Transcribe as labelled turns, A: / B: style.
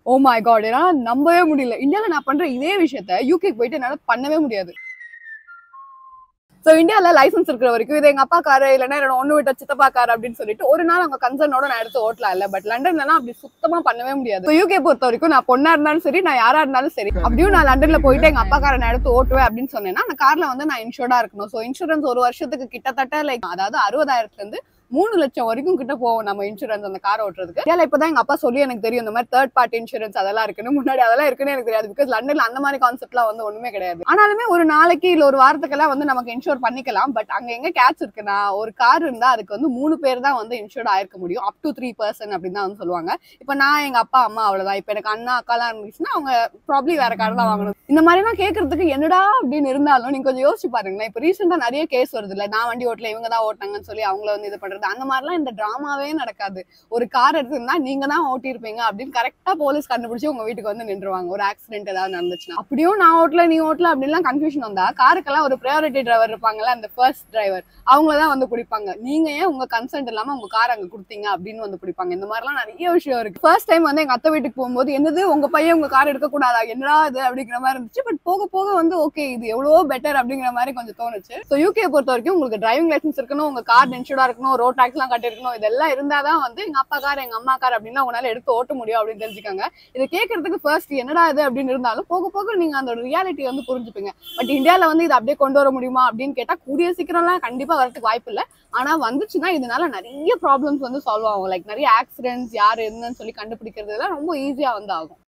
A: oh my God என்னால நம்பவே முடியல இந்தியால நான் பண்ற இதே விஷயத்த யூகேக்கு போயிட்டு என்னால பண்ணவே முடியாது சோ இந்தியால லைசன்ஸ் இருக்கிற வரைக்கும் இது எங்க அப்பா காரு இல்லைன்னா என்னோட ஒண்ணு விட்ட சித்தப்பா கார் அப்படின்னு சொல்லிட்டு ஒரு நாள் அவங்க கன்சர்னோட நான் எடுத்து ஓட்டலாம் இல்ல பட் லண்டன்லாம் அப்படி சுத்தமா பண்ணவே முடியாது யூகே பொறுத்த வரைக்கும் நான் பொண்ணா இருந்தாலும் சரி நான் யாரா இருந்தாலும் சரி அப்படியும் நான் லண்டன்ல போயிட்டு எங்க அப்பா காரை நான் எடுத்து ஓட்டுவேன் அப்படின்னு சொன்னேன்னா அந்த கார்ல வந்து நான் இன்சூர்டா இருக்கணும் சோ இன்சூரன்ஸ் ஒரு வருஷத்துக்கு கிட்டத்தட்ட லைக் அதாவது அறுபதாயிரத்துல இருந்து மூணு லட்சம் வரைக்கும் கிட்ட போகும் நம்ம இன்சூரன்ஸ் அந்த கார் ஓட்டுறதுக்கு இந்தியால இப்பதான் எங்க அப்பா சொல்லி எனக்கு தெரியும் இந்த மாதிரி தேர்ட் பார்ட்டி இன்சூரன்ஸ் அதெல்லாம் இருக்குன்னு முன்னாடி அதெல்லாம் இருக்குன்னு எனக்கு தெரியாது பிகாஸ் லண்டன்ல அந்த மாதிரி கான்செப்ட்லாம் வந்து ஒண்ணுமே கிடையாது ஆனாலுமே ஒரு நாளைக்கு இல்ல ஒரு வாரத்துக்கெல்லாம் வந்து நமக்கு இன்சூர் பண்ணிக்கலாம் பட் அங்க எங்க கேட்ச் இருக்குன்னா ஒரு கார் இருந்தா அதுக்கு வந்து மூணு பேர் தான் வந்து இன்சூர்ட் ஆயிருக்க முடியும் அப் டு த்ரீ பர்சன் அப்படின்னு தான் வந்து சொல்லுவாங்க இப்ப நான் எங்க அப்பா அம்மா அவ்வளவுதான் இப்ப எனக்கு அண்ணா அக்காலாம் இருந்துச்சுன்னா அவங்க ப்ராப்ளி வேற கார் தான் வாங்கணும் இந்த மாதிரி எல்லாம் கேட்கறதுக்கு என்னடா அப்படின்னு இருந்தாலும் நீங்க கொஞ்சம் யோசிச்சு பாருங்களேன் இப்ப ரீசெண்டா நிறைய கேஸ் வருது இல்ல நான் வண்டி ஓட்டல இவங்க தான் ஓட்டாங்கன்னு சொல்லி அவங்கள வந்து இது பண்றது அந்த மாதிரிலாம் இந்த டிராமாவே நடக்காது ஒரு கார் எடுத்திருந்தா நீங்க தான் ஓட்டியிருப்பீங்க அப்படின்னு கரெக்டா போலீஸ் கண்டுபிடிச்சு உங்க வீட்டுக்கு வந்து நின்றுவாங்க ஒரு ஆக்சிடென்ட் ஏதாவது நடந்துச்சுன்னா அப்படியும் நான் ஓட்டல நீ ஓட்டல அப்படின்லாம் கன்ஃபியூஷன் வந்தா காருக்கெல்லாம் ஒரு ப்ரையாரிட்டி டிரைவர் இருப்பாங்கல்ல அந்த ஃபர்ஸ்ட் டிரைவர் அவங்கள தான் வந்து பிடிப்பாங்க நீங்க ஏன் உங்க கன்சென்ட் இல்லாம உங்க கார் அங்க கொடுத்தீங்க அப்படின்னு வந்து பிடிப்பாங்க இந்த மாதிரிலாம் நிறைய விஷயம் இருக்கு ஃபர்ஸ்ட் டைம் வந்து எங்க அத்தை வீட்டுக்கு போகும்போது என்னது உங்க பையன் உங்க கார் எடுக்க கூடாதா என்னடா இது அப்படிங்கிற மாதிரி இருந்துச்சு பட் போக போக வந்து ஓகே இது எவ்வளவோ பெட்டர் அப்படிங்கிற மாதிரி கொஞ்சம் தோணுச்சு ஸோ யூகே பொறுத்த வரைக்கும் உங்களுக்கு டிரைவிங் லைசன்ஸ் இருக்கணும் உங்க கார் இன்சூர்டா இருக்கணும் ரோட் டாக்ஸ் எல்லாம் கட்டிருக்கணும் இதெல்லாம் இருந்தாதான் வந்து எங்க அப்பா கார் எங்க அம்மா கார் அப்படின்னா உங்களால எடுத்து ஓட்ட முடியும் அப்படின்னு தெரிஞ்சுக்காங்க இதை கேட்கறதுக்கு ஃபர்ஸ்ட் என்னடா இது அப்படின்னு இருந்தாலும் போக போக நீங்க அந்த ரியாலிட்டி வந்து புரிஞ்சுப்பீங்க பட் இந்தியால வந்து இதை அப்படியே கொண்டு வர முடியுமா அப்படின்னு கேட்டா கூடிய சீக்கிரம்லாம் கண்டிப்பா வரதுக்கு வாய்ப்பு இல்லை ஆனா வந்துச்சுன்னா இதனால நிறைய ப்ராப்ளம்ஸ் வந்து சால்வ் ஆகும் லைக் நிறைய ஆக்சிடென்ட்ஸ் யார் என்னன்னு சொல்லி கண்டுபிடிக்கிறது எல்லாம் ரொம்ப ஈஸியா வந்து ஆகும்